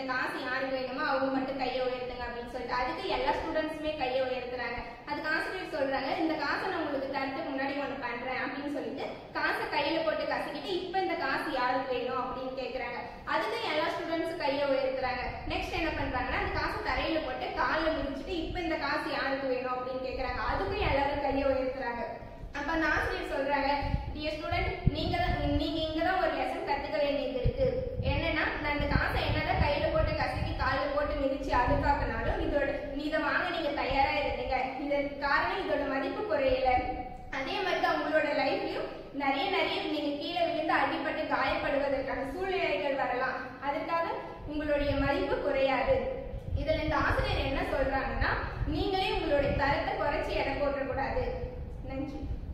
காசு யாருக்கு வேணுமோ அவங்க மட்டும் கையை உயர்த்துங்க அப்படின்னு சொல்லிட்டு அதுக்கு எல்லா ஸ்டூடெண்ட்ஸுமே கையை உயர்த்துறாங்க அதுக்கு ஆசிரியர் சொல்றாங்க இந்த காசை நான் உங்களுக்கு தரத்துக்கு முன்னாடி ஒன்று பண்றேன் அப்படின்னு சொல்லிட்டு காசை கையில போட்டு கசக்கிட்டு இப்போ இந்த காசு யாருக்கு வேணும் அப்படின்னு கேக்குறாங்க அதுக்கு எல்லா ஸ்டூடெண்ட்ஸும் கையை உயர்த்துறாங்க நெக்ஸ்ட் என்ன பண்றாங்கன்னா அந்த காசை தரையில போட்டு காலில் மிதிச்சுட்டு இப்போ இந்த காசு யாருக்கு வேணும் அப்படின்னு கேக்குறாங்க அதுக்கும் எல்லாரும் கையை உயர்த்துறாங்க அப்ப அந்த ஆசிரியர் சொல்றாங்க டியர் ஸ்டூடெண்ட் நீங்க தான் நீங்க இங்க தான் ஒரு லெசன் கத்துக்க வேண்டியது இருக்கு என்னன்னா நான் இந்த காசை என்னதான் கையில போட்டு கசக்கி காலில் போட்டு மிதிச்சு அழுக்காக்குனாலும் இதோட இதை வாங்க நீங்க தயாரா இருந்தீங்க இதற்கு காரணம் இதோட மதிப்பு குறையல அதே மாதிரி தான் உங்களோட லைஃப்லயும் நிறைய நிறைய நீங்க கீழே விழுந்து அடிபட்டு காயப்படுவதற்கான சூழ்நிலைகள் வரலாம் அதற்காக உங்களுடைய மதிப்பு குறையாது இதுல இந்த ஆசிரியர் என்ன சொல்றாங்கன்னா நீங்களே உங்களுடைய தரத்தை குறைச்சி எடை போட்டக்கூடாது நன்றி